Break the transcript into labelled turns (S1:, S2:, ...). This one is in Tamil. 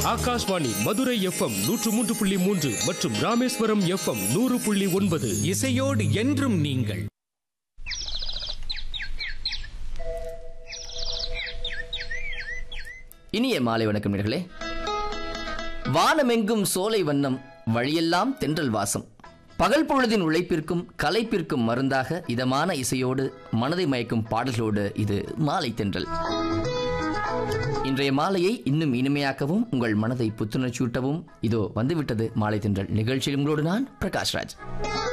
S1: ஆகாஷ்வாணி மதுரை எஃப்எம் நூற்று மூன்று புள்ளி மூன்று மற்றும் ராமேஸ்வரம் எஃப்எம் நூறு புள்ளி ஒன்பது
S2: இசையோடு என்றும் நீங்கள்
S3: இனிய மாலை வணக்கம் நேர்களே வானமெங்கும் சோலை வண்ணம் வழியெல்லாம் தென்றல் வாசம் பகல் பொழுதின் உழைப்பிற்கும் கலைப்பிற்கும் மருந்தாக இதமான இசையோடு மனதை மயக்கும் பாடல்களோடு இது மாலை தென்றல் இன்றைய மாலையை இன்னும் இனிமையாக்கவும் உங்கள் மனதை புத்துணர்ச்சியூட்டவும் இதோ வந்துவிட்டது மாலை தென்றல் நிகழ்ச்சியில் உங்களோடு நான் பிரகாஷ்ராஜ்